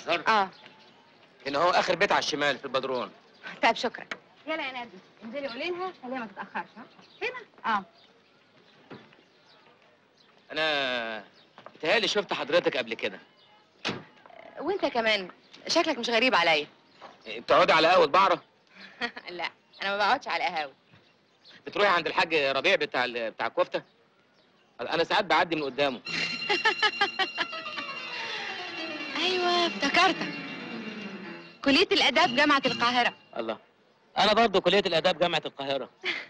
الازهر اه ان هو اخر بيت على الشمال في البدرون طيب شكرا يلا يا نادي انزلي قولي لها خليها ما تتاخرش ها هنا اه انا بتهيألي شفت حضرتك قبل كده وانت كمان شكلك مش غريب عليا بتقعدي على قهوه بعره لا انا ما بقعدش على قهاوي بتروحي عند الحاج ربيع بتاع ال- بتاع الكفته انا ساعات بعدي من قدامه ايوه افتكرتك كليه الاداب جامعه القاهره الله انا برضه كليه الاداب جامعه القاهره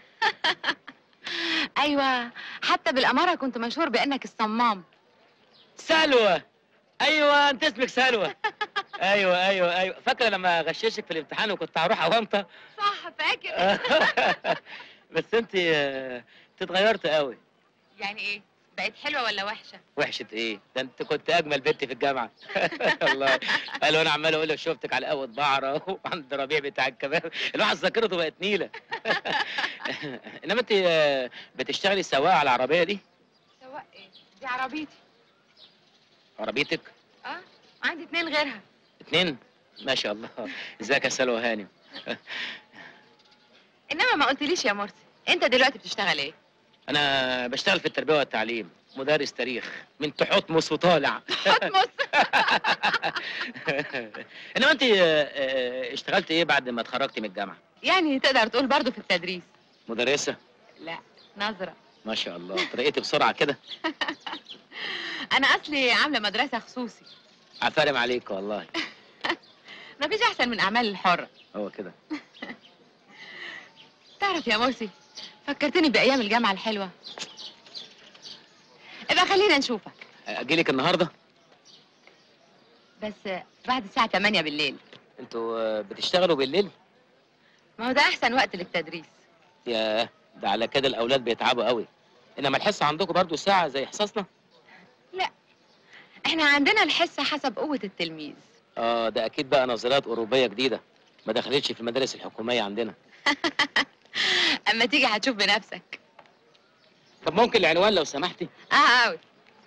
ايوه حتى بالاماره كنت مشهور بانك الصمام سلوى ايوه انت اسمك سلوى ايوه ايوه ايوه فاكره لما غششك في الامتحان وكنت هروح اوامطه صح فاكر بس انت آه، انت اتغيرت قوي يعني ايه بقت حلوه ولا وحشه وحشه ايه ده انت كنت اجمل بنت في الجامعه الله قالوا انا عمال اقول لك شفتك على قهوه بعره وعند ربيع بتاع الكباب الواحد ذاكرته بقت نيله انما انت آه، بتشتغلي سواقه على العربيه دي سواء ايه دي عربيتي عربيتك اه عندي اتنين غيرها اتنين ما شاء الله ازيك يا سلوى هانم انما ما قلتليش يا مرسي انت دلوقتي بتشتغل ايه انا بشتغل في التربيه والتعليم مدرس تاريخ من تحتمس وطالع حتمس انما انت آه، آه، اشتغلت ايه بعد ما اتخرجتي من الجامعه يعني تقدر تقول برضه في التدريس مدرسه لا نظرة ما شاء الله ترقيتي بسرعه كده انا اصلي عامله مدرسه خصوصي عفارم عليك والله مفيش احسن من اعمال الحره هو كده تعرف يا مرسي فكرتني بايام الجامعه الحلوه ابقى خلينا نشوفك اجيلك النهارده بس بعد الساعه 8 بالليل انتوا آه، بتشتغلوا بالليل ما هو ده احسن وقت للتدريس يا ده على كده الاولاد بيتعبوا قوي انما الحصه عندكم برضو ساعه زي حصصنا احنا عندنا الحصه حسب قوه التلميذ اه ده اكيد بقى نظريات اوروبيه جديده ما دخلتش في المدارس الحكوميه عندنا اما تيجي هتشوف بنفسك طب ممكن العنوان لو سمحتي اه قوي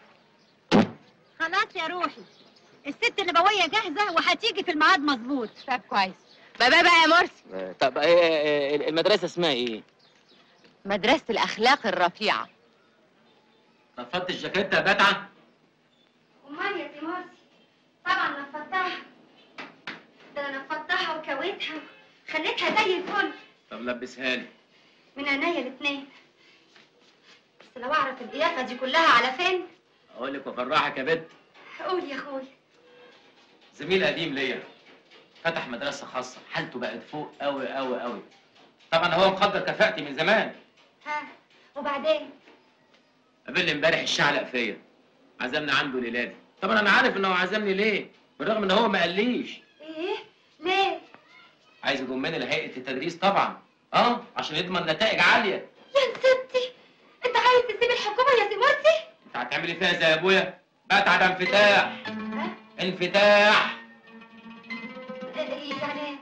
خلاص يا روحي الست النبوية جاهزة وهتيجي في الميعاد مظبوط طب كويس باي باي بقى يا مرسي آه، طب آه، آه، المدرسه اسمها ايه مدرسه الاخلاق الرفيعه نفضت الجاكيته يا بتعه امال يا سي مرسي طبعا نفضتها ده انا نفضتها وكويتها خليتها زي الفل طب لبسها لي من عينيا الاتنين بس لو اعرف الضيافة دي كلها على فين اقول لك وافرحك يا بنت قول يا اخويا زميل قديم ليا فتح مدرسه خاصه حالته بقت فوق قوي قوي قوي طبعا هو مقدر كفاءتي من زمان ها وبعدين قابلني امبارح الشعلق فيا عزمني عنده ليلادي طبعا انا عارف ان هو عزمني ليه بالرغم ان هو ما قاليش ايه ليه عايز يضمني لهيئه التدريس طبعا اه عشان يضمن نتائج عاليه يا نسبتي انت عايز تسيب الحكومة يا سي مرسي انت هتعملي فيها زي ابويا بتعب انفتاح ها انفتاح إيه يعني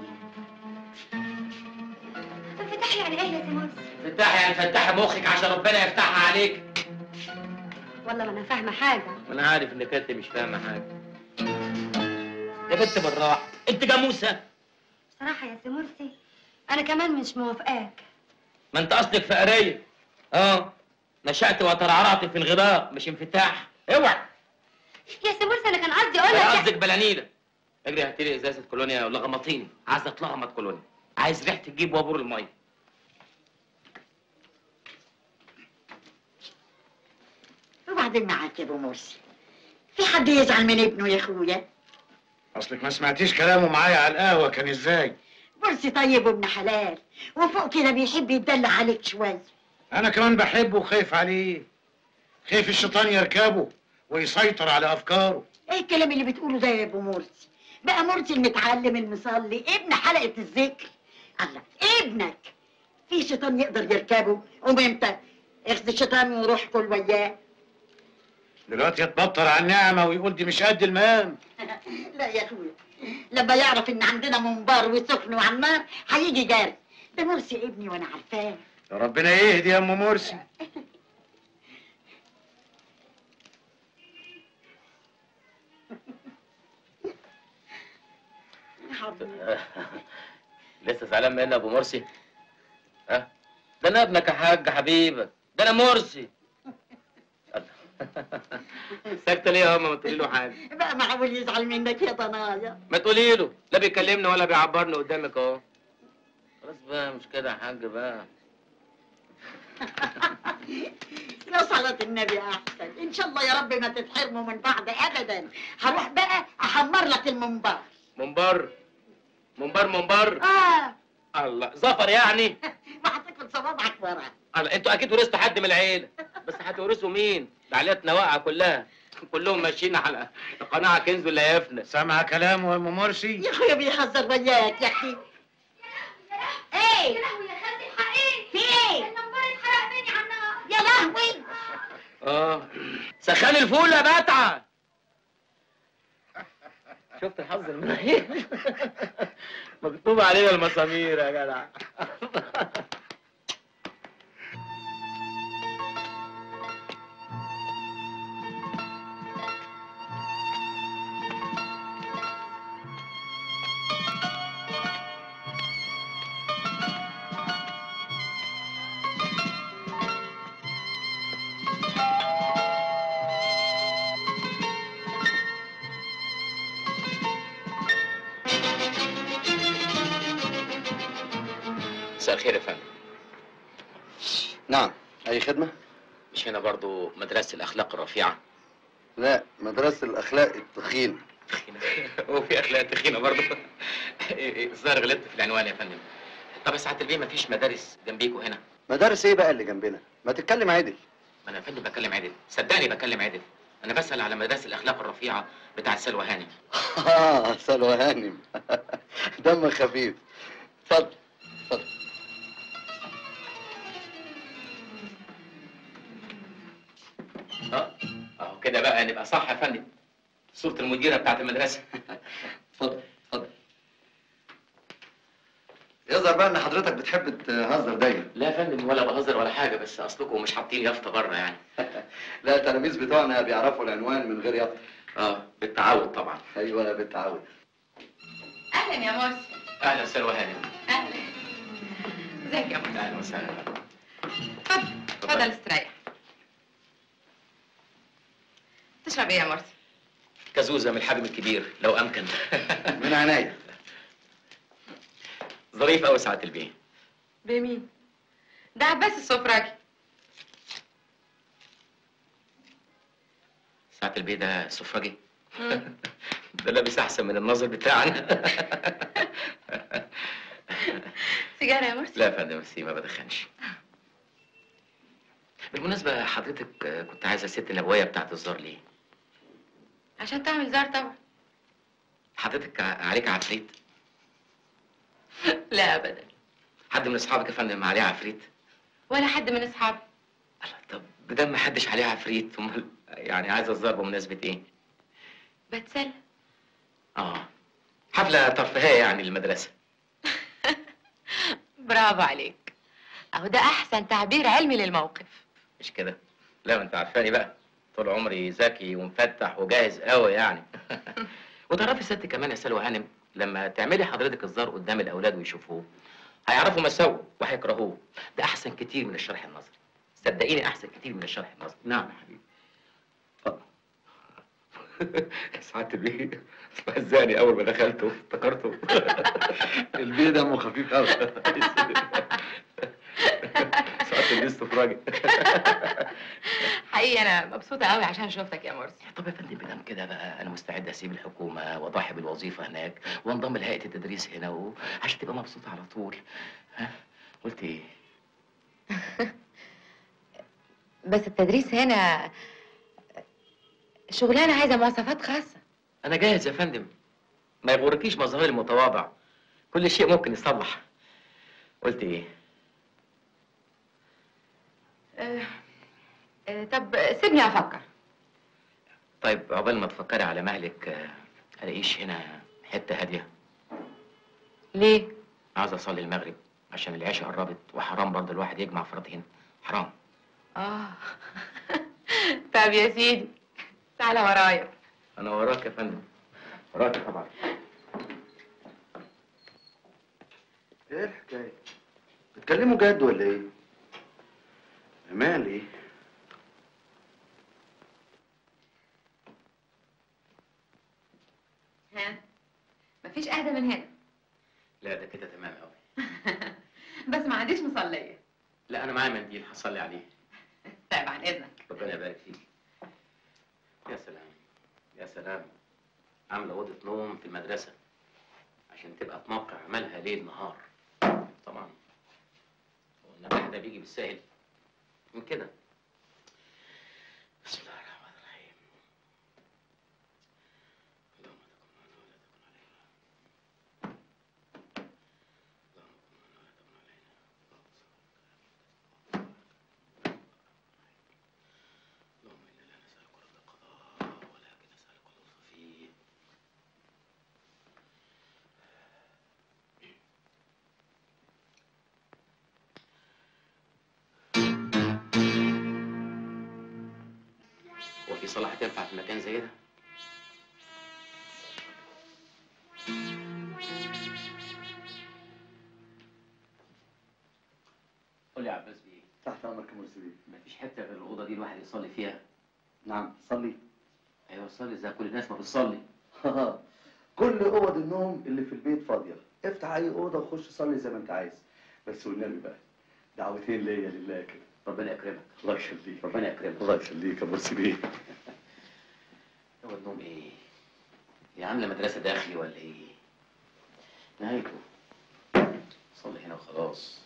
انفتاح يعني ايه يا سي مرسي انفتاح يعني فتحي مخك عشان ربنا يفتحها عليك والله ما انا فاهمة حاجة وانا عارف انك انت مش فاهمه حاجه يا بنت بالراحه انت جاموسه بصراحة يا سي مرسي انا كمان مش موافقاك ما انت اصلك فقريه اه نشأت وترعرعت في انغلاق مش انفتاح اوعى يا سي مرسي انا كان قصدي اقول انا لك قصدك بلانيده اجري هاتي لي ازازه كولونيا ولغمطيني عايز اتلغمط كولونيا عايز ريحه تجيب وابور الميه وبعدين معاك يا ابو مرسي في حد يزعل من ابنه يا اخويا اصلك ما سمعتيش كلامه معايا على القهوه كان ازاي مرسي طيب وابن حلال وفوق كده بيحب يتدلع عليك شويه انا كمان بحبه وخايف عليه خايف الشيطان يركبه ويسيطر على افكاره ايه الكلام اللي بتقوله ده يا ابو مرسي بقى مرسي المتعلم المصلي ابن حلقه الذكر الله ابنك في شيطان يقدر يركبه قوم امتى اخذ الشيطان وروح كل وياه دلوقتي يتبطر على النعمه ويقول دي مش قد المقام لا يا اخويا لما يعرف ان عندنا منبار وسخن وعمار هيجي جاري ده مرسي ابني وانا عارفاه يا ربنا يهدي يا ام مرسي حبيبي لسه زعلان مني يا ابو مرسي ها ده انا ابنك يا حاج حبيبك ده انا مرسي ساكته ليه يا ماما ما تقولي له حاجه بقى معقول يزعل منك يا ضنايا ما تقولي له لا بيكلمني ولا بيعبرني قدامك اهو خلاص بقى مش كده يا حاج بقى يا صلاة النبي أحسن إن شاء الله يا رب ما تتحرموا من بعض أبدا هروح بقى أحمر لك المنبر منبر منبر منبر آه الله زفر يعني وهتاكل صوابعك ورا الله انتوا اكيد ورثتوا حد من العيله بس هتورثوا مين ده عائلتنا واقعه كلها كلهم ماشيين على قناعه كنز لا يفنى سامع كلامه يا ام مرسي يا أخويا بيهزر وياك يا أخي إيه يا لهوي يا خالتي الحقيقي في إيه النمبر اتحرق مني على النار يا لهوي اه سخان الفول يا بتعه شفت الحظ المنيل مكتوب علينا المسامير يا جدع مساء الخير يا فندم نعم أي خدمة؟ مش هنا برضو مدرسة الأخلاق الرفيعة لا مدرسة الأخلاق التخين وفي أخلاق تخينة برضو الظاهر غلطت في العنوان يا فندم طب يا سعادة البيه مفيش مدارس جنبيكوا هنا مدارس إيه بقى اللي جنبنا؟ ما تتكلم عدل ما أنا يا فندم بكلم عدل صدقني بكلم عدل أنا بسأل على مدرسة الأخلاق الرفيعة بتاعة سلوى هاني آه سلوى هانم دم خفيف اتفضل اتفضل اه اهو كده بقى نبقى صح يا فندم صورة المديرة بتاعة المدرسة اتفضل اتفضل يظهر بقى إن حضرتك بتحب تهزر دايما لا يا فندم ولا بهزر ولا حاجة بس أصلكم مش حاطين يافطة بره يعني لا التلاميذ بتوعنا بيعرفوا العنوان من غير يافطة اه بالتعود طبعا أيوه بالتعود اهلا يا مرسي أهلا سلوى هاني اهلا ازيك يا مرسي أهلا وسهلا اتفضل اتفضل استريح تشرب ايه يا مرسي كزوزة من الحجم الكبير لو أمكن من عينيا ظريف أوي ساعة البيه بمين ده عباس السفراجي ساعة البيه ده سفرجي ده لابس أحسن من الناظر بتاعنا سيجاره يا مرسي لا يا فندم بس ما بدخنش بالمناسبة حضرتك آه، كنت عايزة الست النبوية بتاعت الزار ليه؟ عشان تعمل زار طبعا حضرتك ع- عليك عفريت؟ لا ابدا حد من أصحابك يا فندم عليه عفريت؟ ولا حد من اصحابي الله، طب بدل ما حدش عليه عفريت امال يعني عايز الزار بمناسبة إيه؟ بتسلى آه حفلة ترفيهية يعني للمدرسة برافو عليك اهو ده احسن تعبير علمي للموقف مش كده؟ لا ما أنت عارفاني بقى طول عمري ذكي ومفتح وجاهز قوي يعني وتعرفي ست كمان يا سلوى هانم لما تعملي حضرتك الزار قدام الأولاد ويشوفوه هيعرفوا مساوئه وهيكرهوه ده أحسن كتير من الشرح النظري صدقيني أحسن كتير من الشرح النظري نعم يا حبيبي اتفضل سعادة البيه هزاني أول ما دخلته افتكرته البيه دمه خفيف قوي سعادة البيه استفراجي حقيقي انا مبسوطه قوي عشان شفتك يا مرسي طب يا فندم بدام كده بقى انا مستعد اسيب الحكومه واضحي بالوظيفه هناك وانضم لهيئه التدريس هنا و... عشان تبقى مبسوط على طول ها قلت ايه بس التدريس هنا شغلانه عايزه مواصفات خاصه انا جاهز يا فندم ما يغركيش مظهري المتواضع كل شيء ممكن يصلح قلت ايه أه أه طب سيبني افكر طيب عقبال ما تفكري على مهلك آه، الاقيش هنا حته هاديه ليه عاوز اصلي المغرب عشان العشاء قربت وحرام برضه الواحد يجمع فراتين حرام اه طب يا سيدي تعالى ورايا انا وراك يا فندم وراك طبعا بتكلموا جد ولا ايه؟ مالي؟ ها مفيش اهدى من هنا لا ده كده تمام قوي بس ما عنديش مصليه لا انا معايا منديل هصلي عليه طيب عن اذنك ربنا يبارك فيك يا سلام يا سلام عامله اوضه نوم في المدرسه عشان تبقى في موقع عملها ليل نهار طبعا هو النجاح ده بيجي بالسهل من كده بسم الله الرحمن الرحيم اللهم تكن معنا ولا تكن علينا اللهم كن معنا ولا تكن علينا اللهم انا لا نسالك رد القضاء ولكن نسالك اللطف فيه هو في صلاح تنفع في مكان زي ده؟ قول لي يا عباس بيه تحت امرك يا مرسي مفيش حته غير الاوضه دي الواحد يصلي فيها نعم صلي ايوه صلي زي كل الناس ما بتصلي كل اوض النوم اللي في البيت فاضيه افتح اي اوضه وخش صلي زي ما انت عايز بس والنبي بقى دعوتين ليا لله كده ربنا يكرمك الله يخليك ربنا يكرمك الله يخليك يا مرسي بيه هو النوم ايه؟ هي عامله مدرسه داخلي ولا ايه؟ نهايته صلي هنا وخلاص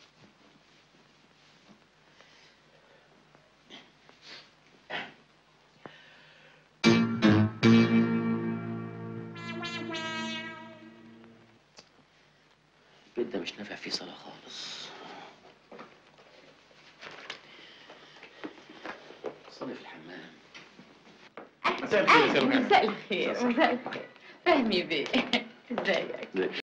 البيت ده مش نافع فيه صلاة خالص صلي في الحمام مساء الخير مساء الخير مساء الخير فهمي بيه ازيك